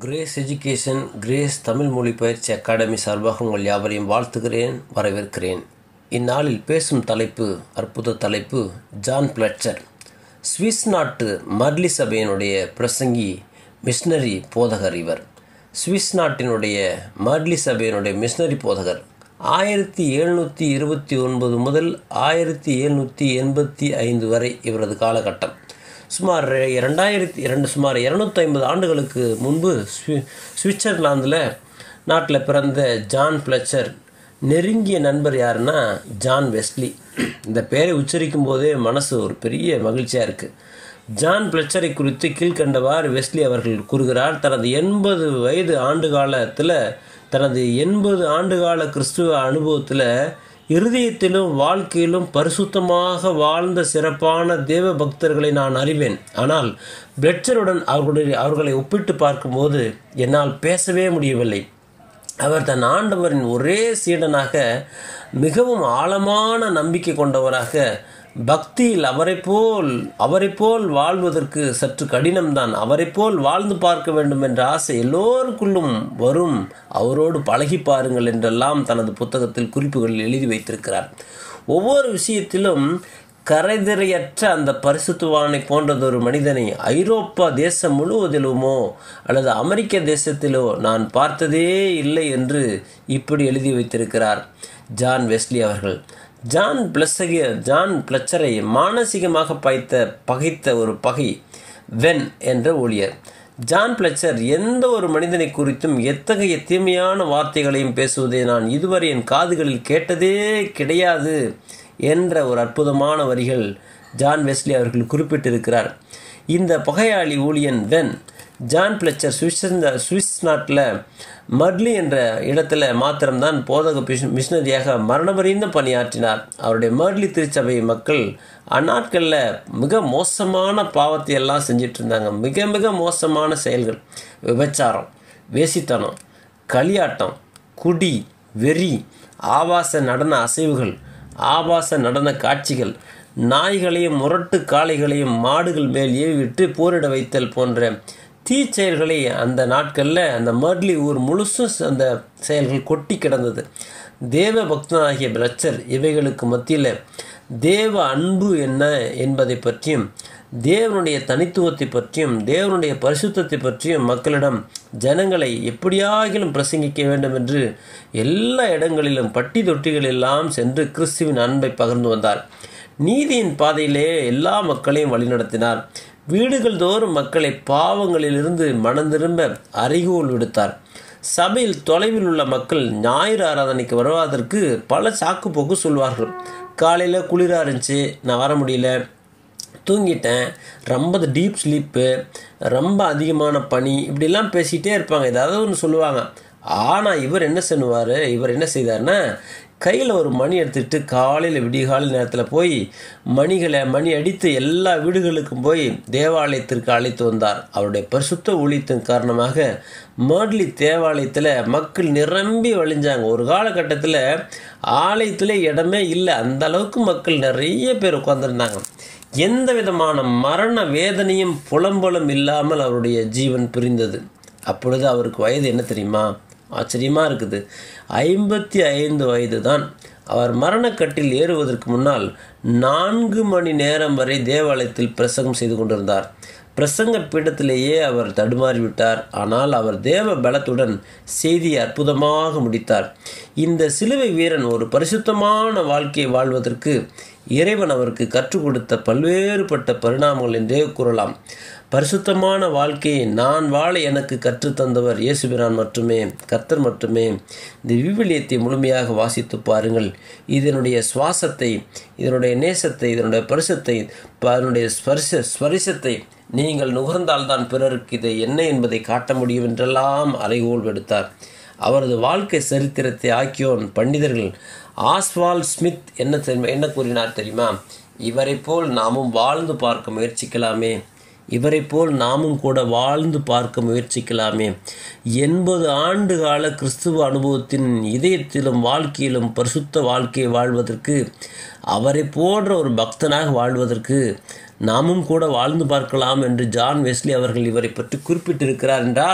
grace education grace Tamil மொழி பயிற்சி academy சார்பாக உங்கள் யாவரையும் வாழ்த்துகிறேன் வரவேற்கிறேன் இந்நாளில் பேசும் தலைப்பு அற்புத தலைப்பு ஜான் பிளட்சர் சுவிஸ் நாட்டு மர்லி சபையினுடைய பிரசங்கி மிஷனரி போதகர் இவர் சுவிஸ் நாட்டினுடைய மர்லி சபையினுடைய மிஷனரி போதகர் ஆயிரத்தி எழுநூற்றி இருபத்தி ஒன்பது முதல் ஆயிரத்தி எழுநூற்றி எண்பத்தி ஐந்து வரை இவரது காலகட்டம் சுமார் இரண்டாயிரத்தி இரண்டு சுமார் இரநூத்தி ஐம்பது ஆண்டுகளுக்கு முன்பு ஸ்வி சுவிட்சர்லாந்தில் நாட்டில் பிறந்த ஜான் பிளச்சர் நெருங்கிய நண்பர் யாருன்னா ஜான் வெஸ்லி இந்த பெயரை உச்சரிக்கும் போதே மனசு ஒரு பெரிய மகிழ்ச்சியாக இருக்குது ஜான் பிளச்சரை குறித்து கீழ்கண்டவாறு வெஸ்லி அவர்கள் கூறுகிறார் தனது எண்பது வயது ஆண்டு காலத்தில் தனது எண்பது ஆண்டுகால கிறிஸ்துவ அனுபவத்தில் இருதயத்திலும் வாழ்க்கையிலும் பரிசுத்தமாக வாழ்ந்த சிறப்பான தேவ பக்தர்களை நான் அறிவேன் ஆனால் பிளட்சருடன் அவர்களுடைய அவர்களை ஒப்பிட்டு பார்க்கும்போது என்னால் பேசவே முடியவில்லை அவர் தன் ஆண்டவரின் ஒரே சீடனாக மிகவும் ஆழமான நம்பிக்கை கொண்டவராக பக்தியில் அவரை போல் அவரை போல் வாழ்வதற்கு சற்று கடினம்தான் அவரை போல் வாழ்ந்து பார்க்க வேண்டும் என்ற ஆசை எல்லோருக்குள்ளும் வரும் அவரோடு பழகி பாருங்கள் என்றெல்லாம் தனது புத்தகத்தில் குறிப்புகளில் எழுதி வைத்திருக்கிறார் ஒவ்வொரு விஷயத்திலும் கரைதிரையற்ற அந்த பரிசுத்துவானை போன்றதொரு மனிதனை ஐரோப்பா தேசம் முழுவதிலுமோ அல்லது அமெரிக்க தேசத்திலோ நான் பார்த்ததே இல்லை என்று இப்படி எழுதி வைத்திருக்கிறார் ஜான் வெஸ்லி அவர்கள் ஜான் பிளஸகிய ஜான் பிளச்சரை மானசீகமாக பாய்த்த பகைத்த ஒரு பகை வென் என்ற ஊழியர் ஜான் பிளச்சர் எந்த ஒரு மனிதனை குறித்தும் எத்தகைய தீமையான வார்த்தைகளையும் பேசுவதை நான் இதுவரை என் காதுகளில் கேட்டதே கிடையாது என்ற ஒரு அற்புதமான வரிகள் ஜான் வெஸ்லி அவர்கள் குறிப்பிட்டிருக்கிறார் இந்த பகையாளி ஊழியன் வென் ஜான் பிளச்சர் சுவிஸ் சுவிஸ் நாட்டில் மர்லி என்ற இடத்துல மாத்திரம்தான் போதக மிஷினரியாக மரணபரிந்த பணியாற்றினார் அவருடைய மர்லி திருச்சபை மக்கள் அந்நாட்களில் மிக மோசமான பாவத்தை எல்லாம் செஞ்சிட்டு இருந்தாங்க மிக மிக மோசமான செயல்கள் விபச்சாரம் வேசித்தனம் களியாட்டம் குடி வெறி ஆபாச நடன அசைவுகள் ஆபாச நடன காட்சிகள் நாய்களையும் முரட்டு காளைகளையும் மாடுகள் மேல் ஏவிட்டு போரிட வைத்தல் போன்ற தீச்செயல்களை அந்த நாட்களில் அந்த மர்லி ஊர் முழுசும் அந்த செயல்கள் கொட்டி கிடந்தது தேவ பக்தனாகிய பிரச்சர் இவைகளுக்கு மத்தியில் தேவ அன்பு என்ன என்பதை பற்றியும் தேவனுடைய தனித்துவத்தை பற்றியும் தேவனுடைய பரிசுத்தத்தை பற்றியும் மக்களிடம் ஜனங்களை எப்படியாகிலும் பிரசங்கிக்க வேண்டும் என்று எல்லா இடங்களிலும் பட்டி தொட்டிகளெல்லாம் சென்று கிறிஸ்துவின் அன்பை பகிர்ந்து வந்தார் நீதியின் பாதையிலே எல்லா மக்களையும் வழிநடத்தினார் வீடுகள் தோறும் மக்களை பாவங்களிலிருந்து மனம் திரும்ப அறிகோல் விடுத்தார் சபையில் தொலைவில் உள்ள மக்கள் ஞாயிறு ஆராதனைக்கு வருவதற்கு பல சாக்கு போக்கு சொல்வார்கள் காலையில் குளிராக இருந்துச்சு நான் வர முடியல தூங்கிட்டேன் ரொம்ப டீப் ஸ்லீப்பு ரொம்ப அதிகமான பனி இப்படிலாம் பேசிகிட்டே இருப்பாங்க ஏதாவது ஒன்று சொல்லுவாங்க ஆனால் இவர் என்ன பண்ணுவார் இவர் என்ன செய்தார்னா கையில் ஒரு மணி எடுத்துக்கிட்டு காலையில் விடிகாலை நேரத்தில் போய் மணிகளை மணி அடித்து எல்லா வீடுகளுக்கும் போய் தேவாலயத்திற்கு அழைத்து வந்தார் அவருடைய பரிசுத்த ஊழியத்தின் காரணமாக மர்லி தேவாலயத்தில் மக்கள் நிரம்பி வழிஞ்சாங்க ஒரு காலகட்டத்தில் ஆலயத்தில் இடமே இல்லை அந்த அளவுக்கு மக்கள் நிறைய பேர் உட்காந்துருந்தாங்க எந்த விதமான மரண வேதனையும் புலம்பலும் இல்லாமல் அவருடைய ஜீவன் பிரிந்தது அப்பொழுது அவருக்கு வயது என்ன தெரியுமா ஆச்சரியமாக இருக்குது ஐம்பத்தி ஐந்து வயது தான் அவர் மரணக்கட்டில் ஏறுவதற்கு முன்னால் நான்கு மணி நேரம் வரை தேவாலயத்தில் பிரசங்கம் செய்து கொண்டிருந்தார் பிரசங்க பீடத்திலேயே அவர் தடுமாறிவிட்டார் ஆனால் அவர் தேவ பலத்துடன் செய்தியை அற்புதமாக முடித்தார் இந்த சிலுவை வீரன் ஒரு பரிசுத்தமான வாழ்க்கையை வாழ்வதற்கு இறைவன் அவருக்கு கற்றுக் கொடுத்த பல்வேறுபட்ட பரிணாமங்கள் என்றே கூறலாம் பரிசுத்தமான வாழ்க்கையை நான் வாழ எனக்கு கற்றுத்தந்தவர் இயேசுபிரான் மட்டுமே கர்த்தர் மட்டுமே இந்த விவிலியத்தை முழுமையாக வாசித்து பாருங்கள் இதனுடைய சுவாசத்தை இதனுடைய நேசத்தை இதனுடைய பரிசத்தை அதனுடைய ஸ்பரிச ஸ்பரிசத்தை நீங்கள் நுகர்ந்தால்தான் பிறருக்கு இதை என்ன என்பதை காட்ட முடியும் என்றெல்லாம் அறைகோல் விடுத்தார் அவரது வாழ்க்கை சரித்திரத்தை ஆக்கியோன் பண்டிதர்கள் ஆஸ்வால் ஸ்மித் என்ன என்ன கூறினார் தெரியுமா இவரை போல் நாமும் வாழ்ந்து பார்க்க முயற்சிக்கலாமே இவரை போல் நாமும் கூட வாழ்ந்து பார்க்க முயற்சிக்கலாமே எண்பது ஆண்டு கால கிறிஸ்துவ அனுபவத்தின் இதயத்திலும் வாழ்க்கையிலும் பரிசுத்த வாழ்க்கையை வாழ்வதற்கு அவரை போன்ற ஒரு பக்தனாக வாழ்வதற்கு நாமும் கூட வாழ்ந்து பார்க்கலாம் என்று ஜான் வெஸ்லி அவர்கள் இவரை பற்றி குறிப்பிட்டிருக்கிறார் என்றால்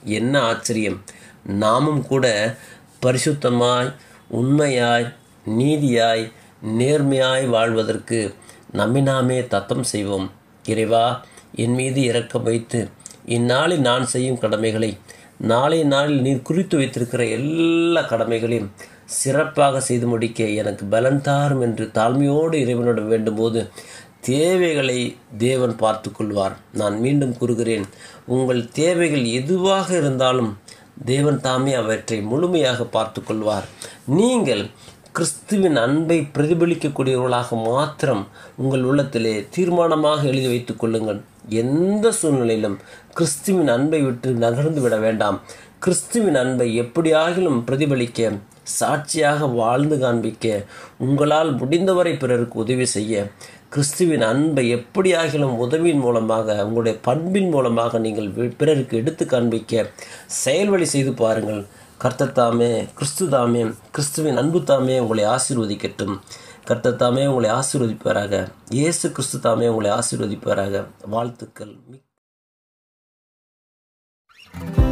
என்ன ஆச்சரியம் நாமும் கூட பரிசுத்தமாய் உண்மையாய் நீதியாய் நேர்மையாய் வாழ்வதற்கு நம்மை நாமே தத்தம் செய்வோம் இறைவா என் மீது இரக்கம் வைத்து இந்நாளில் நான் செய்யும் கடமைகளை நாளை நாளில் நீர் குறித்து வைத்திருக்கிற எல்லா கடமைகளையும் சிறப்பாக செய்து முடிக்க எனக்கு பலன் தாரும் என்று தாழ்மையோடு இறைவனிடம் வேண்டும்போது தேவைகளை தேவன் பார்த்து கொள்வார் நான் மீண்டும் கூறுகிறேன் உங்கள் தேவைகள் எதுவாக இருந்தாலும் தேவன் தாமே அவற்றை முழுமையாக பார்த்து கொள்வார் நீங்கள் கிறிஸ்துவின் அன்பை பிரதிபலிக்கக்கூடியவர்களாக மாத்திரம் உங்கள் உள்ளத்திலே தீர்மானமாக எழுதி வைத்துக் கொள்ளுங்கள் எந்த சூழ்நிலையிலும் கிறிஸ்துவின் அன்பை விட்டு நகர்ந்து விட வேண்டாம் கிறிஸ்துவின் அன்பை எப்படியாகிலும் பிரதிபலிக்க சாட்சியாக வாழ்ந்து காண்பிக்க உங்களால் முடிந்தவரை பிறருக்கு உதவி செய்ய கிறிஸ்துவின் அன்பை எப்படியாகிலும் உதவியின் மூலமாக உங்களுடைய பண்பின் மூலமாக நீங்கள் பிறருக்கு எடுத்து காண்பிக்க செயல்வழி செய்து பாருங்கள் கர்த்தர் தாமே கிறிஸ்து தாமே கிறிஸ்துவின் அன்பு தாமே உங்களை ஆசீர்வதிக்கட்டும் கர்த்தர் தாமே உங்களை ஆசீர்வதிப்பாராக இயேசு கிறிஸ்து தாமே உங்களை ஆசீர்வதிப்பாராக வாழ்த்துக்கள்